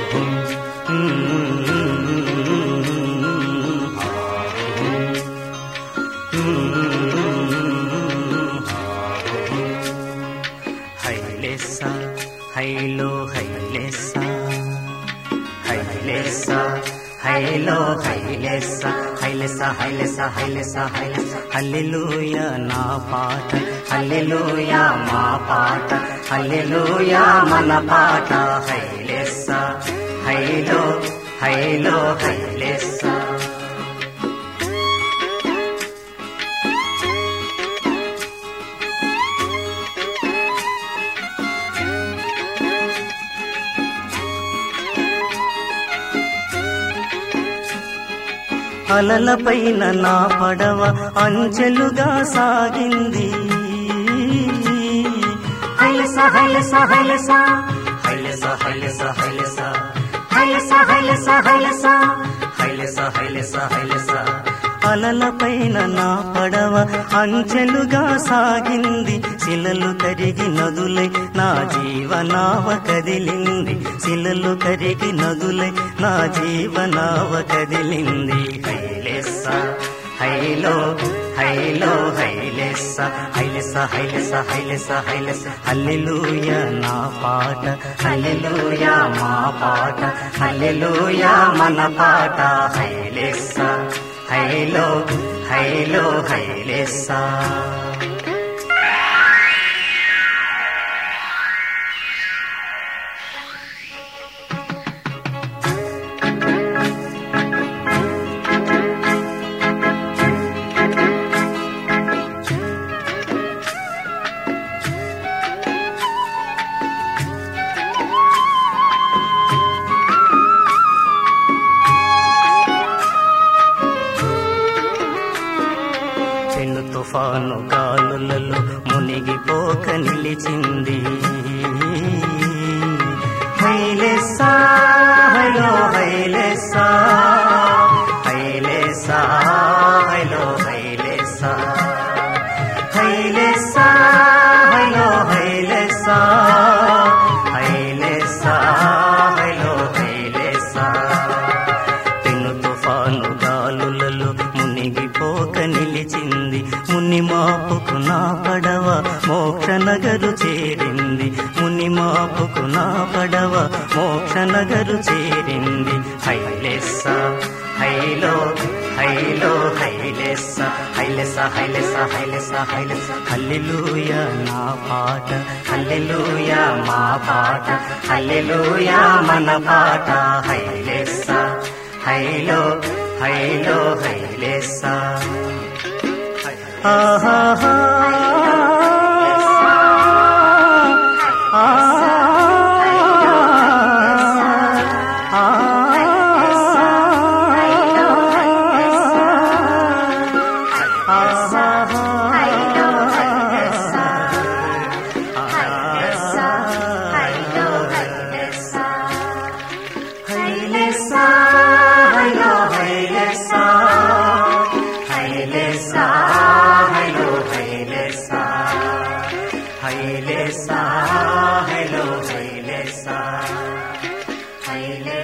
హైలెస్స హైలో హైలెస్స హైలెస్స హైలో హైలెస్స హైలెస్స హైలెస్స హైలెస్స హైలెస్స హల్లెలూయ నా పాట హల్లెలూయ మా పాట హల్లెలూయ మన పాట హైలెస్స హైలో హైలో హైలెస్స అలలపైన నా పడవ అంచెలుగా సాగింది హైలస హైలస హైలస హైలస హైలస హైలస హైలస హైలస హైలస హైలస హైలస హైలస అలలపైన నా పడవ అంచెలుగా సాగింది శిలలు కరిగి నదులై నా జీవనావ కదిలింది శిలలు కరిగి నదులై నా జీవనావ కదిలింది హైలెస్స హైలో హైలో హైలెస్స హైలెస్స హైలెస్స హైలెస్స హైలెస్స హల్లెలూయ నా పాట హల్లెలూయ మా పాట హల్లెలూయ మన పాట హైలెస్స హైలో హైలో హైలెస్స పెను తుఫాను గాలులలో మునిగిపోక నిలిచింది హైలెస్సా హైలో హైలెస్సా హైలెస్సా హైలో హైలెస్సా హైలెస్సా హైలో హైలెస్సా హైలెస్సా హైలో హైలెస్సా పెను తుఫాను గాలులలో మునిగిపోక నిలిచింది ముని మాపుకు నా పడవ మోక్ష నగరు చేరింది ముని మాపుకు నా పడవ మోక్ష నగరు చేరింది హైలెస్స హైలో హైలో హైలెస్స హైలెస్స హైలెస్స హైలెస్స హైలెస్స హల్లెలూయ నా పాట హల్లెలూయ మా పాట హల్లెలూయ మన పాట హైలెస్స హైలో హైలో హైలెస్స ఆహాహా ఆ హైలెస్సా హైలో హైలెస్సా హైలెస్సా హైలో హైలెస్సా హైలెస్సా హైలో హైలెస్సా హైలెస్సా